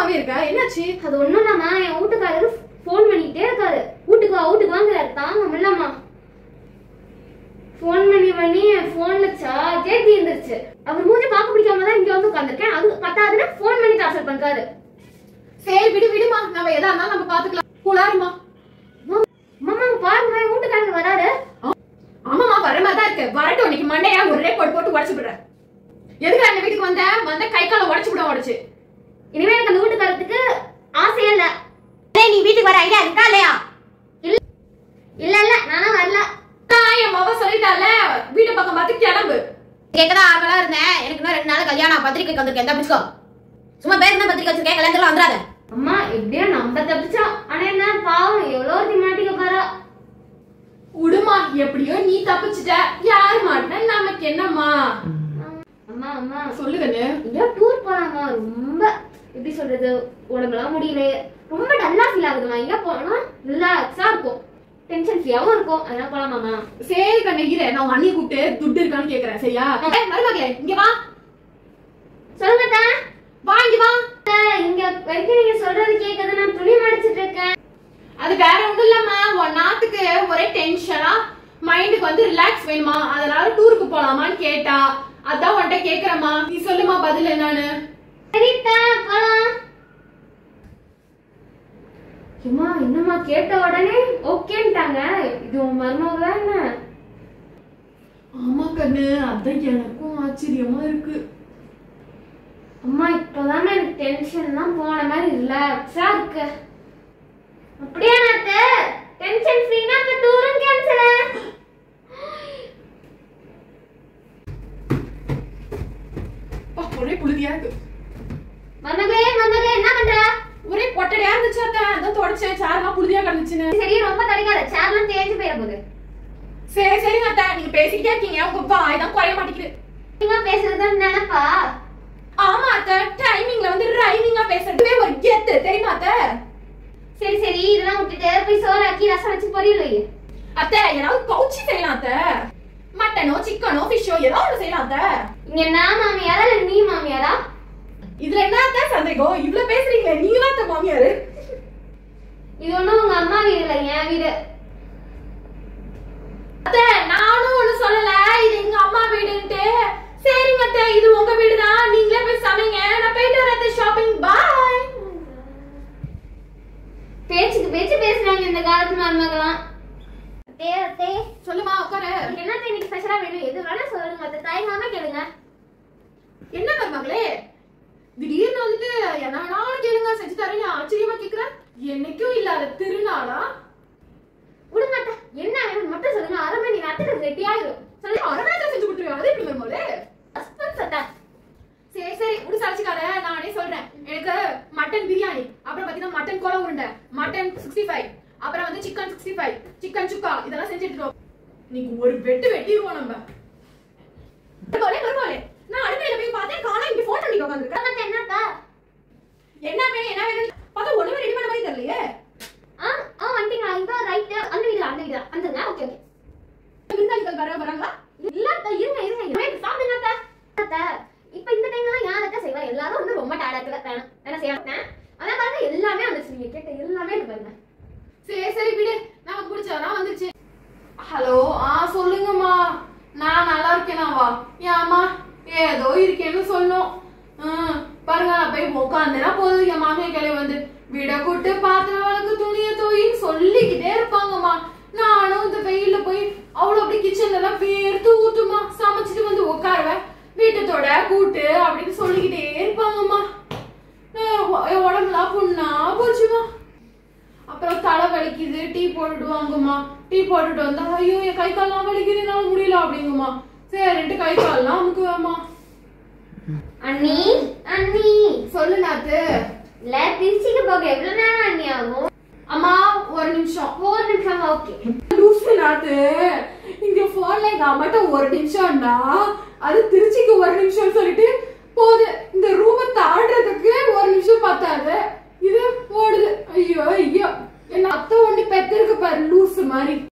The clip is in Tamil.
சோகமாவே இருக்க என்னாச்சு அது ஒண்ணும் இல்லம்மா என் வீட்டுக்காரரு ஃபோன் பண்ணிக்கிட்டே இருக்காரு வீட்டுக்கு வா வீட்டுக்கு வாங்குறாரு தாங்க முடியலம்மா ஃபோன் பண்ணி பண்ணி என் ஃபோன்ல சார்ஜே தீர்ந்துருச்சு அவர் மூஞ்சி பார்க்க பிடிக்காம தான் இங்க வந்து உட்காந்துருக்கேன் அது பத்தாதுன்னு ஃபோன் பண்ணி டார்ச்சர் பண்றாரு சரி விடு விடுமா நம்ம எதா இருந்தாலும் நம்ம பாத்துக்கலாம் கூலாருமா மாமா பாருங்க என் வீட்டுக்காரர் வராரு ஆமாமா வர மாதிரி தான் இருக்கு வரட்டும் இன்னைக்கு மண்டையா ஒரே போட்டு போட்டு உடச்சு விடுறேன் எதுக்கு அந்த வீட்டுக்கு வந்த வந்த கை காலை உடச்சு விட உடச்சு இனிமே எனக்கு அந்த வீட்டுக்காரத்துக்கு ஆசையே இல்ல டேய், நீ வீட்டுக்கு வர ஐடியா இருக்கா இல்லையா இல்ல இல்ல நானும் வரல நான் என் மவ சொல்லிட்டால வீட்டு பக்கம் பார்த்து கிளம்பு கேட்கதான் ஆர்வலா இருந்தேன் எனக்கு இன்னும் ரெண்டு நாள் கல்யாணம் பத்திரிக்கைக்கு வந்திருக்கேன் எந்த பிடிச்சோ சும்மா பேருக்கு தான் பத்திரிக்கை வச்சிருக்கேன் கல்யாணத்துல வந்துடாத அம்மா எப்படியோ நம்ம தப்பிச்சோம் ஆனா என்ன பாவம் எவ்வளவு ஒருத்தி மாட்டிக்க போறா உடுமா எப்படியோ நீ தப்பிச்சிட்ட யாரு மாட்டின நமக்கு என்னம்மா அம்மா அம்மா சொல்லு கண்ணு எங்கேயோ டூர் போலாமா ரொம்ப எப்படி சொல்றது உடம்பெல்லாம் முடியல ரொம்ப டல்லா ஃபீல் ஆகுதுமா எங்க போனா ரிலாக்ஸா இருக்கும் டென்ஷன் ஃப்ரீயாவும் இருக்கும் அதெல்லாம் போலாமாமா சரி கண்ணு இரு நான் உங்க அண்ணியை கூப்பிட்டு துட்டு இருக்கான்னு கேக்குறேன் சரியா ஏய், மருமகளே இங்க வா சொல்லுங்க தா. வா இங்க வா தா, இங்க வரைக்கும் நீங்க சொல்றது கேக்குது நான் துணி மடிச்சிட்டு இருக்கேன் அது வேற ஒண்ணும் இல்லம்மா உன் நாத்துக்கு ஒரே டென்ஷனா மைண்டுக்கு வந்து ரிலாக்ஸ் வேணுமா அதனால டூருக்கு போலாமான்னு கேட்டா அதான் உன்கிட்ட கேக்குறேம்மா நீ சொல்லுமா பதில் என்னன்னு சரித்தா போலாம் ஏம்மா என்னம்மா கேட்ட உடனே ஓகேன்ட்டாங்க இது உன் மருமகளா என்ன ஆமா கண்ணு அதான் எனக்கும் ஆச்சரியமா இருக்கு அம்மா இப்போதானே எனக்கு டென்ஷன்லாம் போன மாதிரி ரிலாக்ஸா இருக்கு அப்படியே நாத்து டென்ஷன் ஃப்ரீனா இப்ப டூரும் கேன்சல் அப்பா, ஒரே புழுதியா இருக்கு மருமகளே மருமகளே என்ன பண்ற ஒரே பொட்டடையா இருந்துச்சு அதான் அதான் தொடச்சேன் சாரமா புழுதியா கிடந்துச்சுன்னு சரி ரொம்ப தடிக்காத சேர்லாம் தேஞ்சு போயிட போகுது சரி சரிங்க அத்தா நீங்க பேசிக்கிட்டே இருக்கீங்க உங்க வாய் தான் குறைய மாட்டேங்குது நீங்க பேசுறது நினைப்பா ஆமா அத்தை டைமிங்ல வந்து ரைமிங்கா பேசுறதுவே ஒரு கெத்து தெரியுமா அத்தை சரி சரி இதெல்லாம் விட்டுட்டு போய் சோறு ஆக்கி ரசம் வச்சு பொரியல் வை அத்தை ஏதாவது கவுச்சி செய்யலாம் அத்தை மட்டனோ சிக்கனோ ஃபிஷ்ஷோ ஏதாவது ஒண்ணு செய்யலாம் அத்தை இங்க நான் மாமியாரா இல்ல நீ மாமியாரா இதுல என்ன அத்தை சந்தேகம் இவ்வளவு பேசுறீங்களே நீங்க தான் அத்தை மாமியாரு இது ஒண்ணும் உங்க அம்மா வீடு இல்ல என் வீடு அத்தை நானும் ஒண்ணு சொல்லல இது எங்க அம்மா வீடுன்ட்டு சரிங்க அத்தை இது உங்க வீடு தான் நீங்களே போய் சமைங்க நான் போயிட்டு வரேன் ஷாப்பிங் பாய் பேச்சுக்கு பேச்சு பேசுறாங்க இந்த காலத்து மருமகளாம் அத்தே அத்தே சொல்லுமா உட்காரு உங்களுக்கு என்ன இன்னைக்கு ஸ்பெஷலா வேணும் எது வேணா சொல்லுங்க அத்தை தயங்காம கேளுங்க என்ன மருமகளே திடீர்னு வந்துட்டு என்ன வேணாலும் கேளுங்க செஞ்சு தரேன் ஆச்சரியமா கேக்குறேன் என்னைக்கும் இல்லாத திருநாளா விடுங்க அத்தை என்ன வேணும் மட்டும் சொல்லுங்க அரை மணி நேரத்துக்கு ரெடி ஆயிரும் சொல்லுங்க அரை மணி நேரத்துல செஞ்சு கொடுத்துருவேன் அது எப்படி மருமகளே ஹஸ்பண்ட் அத்தை சரி சரி உடு சமைச்சுக்காத நானே சொல்றேன் எனக்கு மட்டன் பிரியாணி அப்புறம் பாத்தீங்கன்னா மட்டன் கோலா உருண்டை மட்டன் சிக்ஸ்டி ஃபைவ் அப்புறம் வந்து chicken sixty five chicken chukka இதெல்லாம் செஞ்சு எடுத்துருவோம் நீங்க ஒரு வெட்டு வெட்டிடுவோம் நம்ம மருமகளே மருமகளே நான் அடுப்பையில போய் பார்த்தேன் காணோம் இங்க போன் பண்ணி உட்காந்துருக்கேன் அத்தை என்னத்தா என்ன வேணும் என்ன வேணும் பார்த்தா ஒண்ணுமே ரெடி பண்ண மாதிரி தெரியலையே ஆ ஆ வந்துட்டீங்களா இந்த ரைட் அந்த வீடு அந்த வீடு வந்துருங்க ஓகே ஓகே விருந்தாளிகள் வர வராங்களா இல்ல அத்தை இருங்க இருங்க இருங்க சாப்பிடுங்க அத்தை அத்தை இப்ப இந்த டைம்ல யார் அத்தை செய்வா எல்லாரும் வந்து ரொம்ப டயர்டா இருக்கு வேணும் என்ன செய்ய மாட்டேன் அதான் பாருங்க எல்லாமே வந்துச்சு நீங்க கேட்ட எல்லாமே இருக்கு பாருங்க சரி சரி விடு நமக்கு பிடிச்சதெல்லாம் வந்துருச்சு ஹலோ ஆ சொல்லுங்கம்மா நான் நல்லா இருக்கேனாவா ஏம்மா ஏதோ இருக்கேன்னு சொன்னோம் ம், பாருங்க நான் போய் உட்காந்துனா போதும் என் மாமியா கிளை வந்து விட கூட்டு பாத்திரம் வளர்க்கு துணியை தோயின்னு சொல்லிக்கிட்டே இருப்பாங்கம்மா நானும் இந்த வெயில்ல போய் அவ்வளோ அப்படி கிச்சன்ல எல்லாம் வேர்த்து ஊத்துமா சமைச்சிட்டு வந்து உட்காருவேன் வீட்டத்தோட கூட்டு அப்படின்னு சொல்லிக்கிட்டே இருப்பாங்கம்மா நான் உ- என் உடம்புலாம் புண்ணா போச்சுமா அப்புறம் தலை வலிக்குது டீ போட்டுடுவாங்கம்மா டீ போட்டுட்டு வந்தா ஐயோ என் கை கால்லாம் வலிக்குது என்னால முடியல அப்படிங்குமா சரின்ட்டு கை கால்லாம் அமுக்குவேம்மா அண்ணி அண்ணி சொல்லு நாத்து இல்ல திருச்சிக்கு போக எவ்வளவு நேரம் அண்ணி ஆகும் அம்மா ஒரு நிமிஷம் ஒரு நிமிஷம் ஓகே லூசு நாத்து இங்க போன்ல எங்க அம்மாட்ட ஒரு நிமிஷம்னா அது திருச்சிக்கு ஒரு நிமிஷம் சொல்லிட்டு போகுது இந்த ரூமை தாடுறதுக்கு ஒரு நிமிஷம் பத்தாது இது ஓடுது ஐயோ ஐயோ என்ன அத்தை ஒண்டி பெத்திருக்கு பாரு லூசு மாதிரி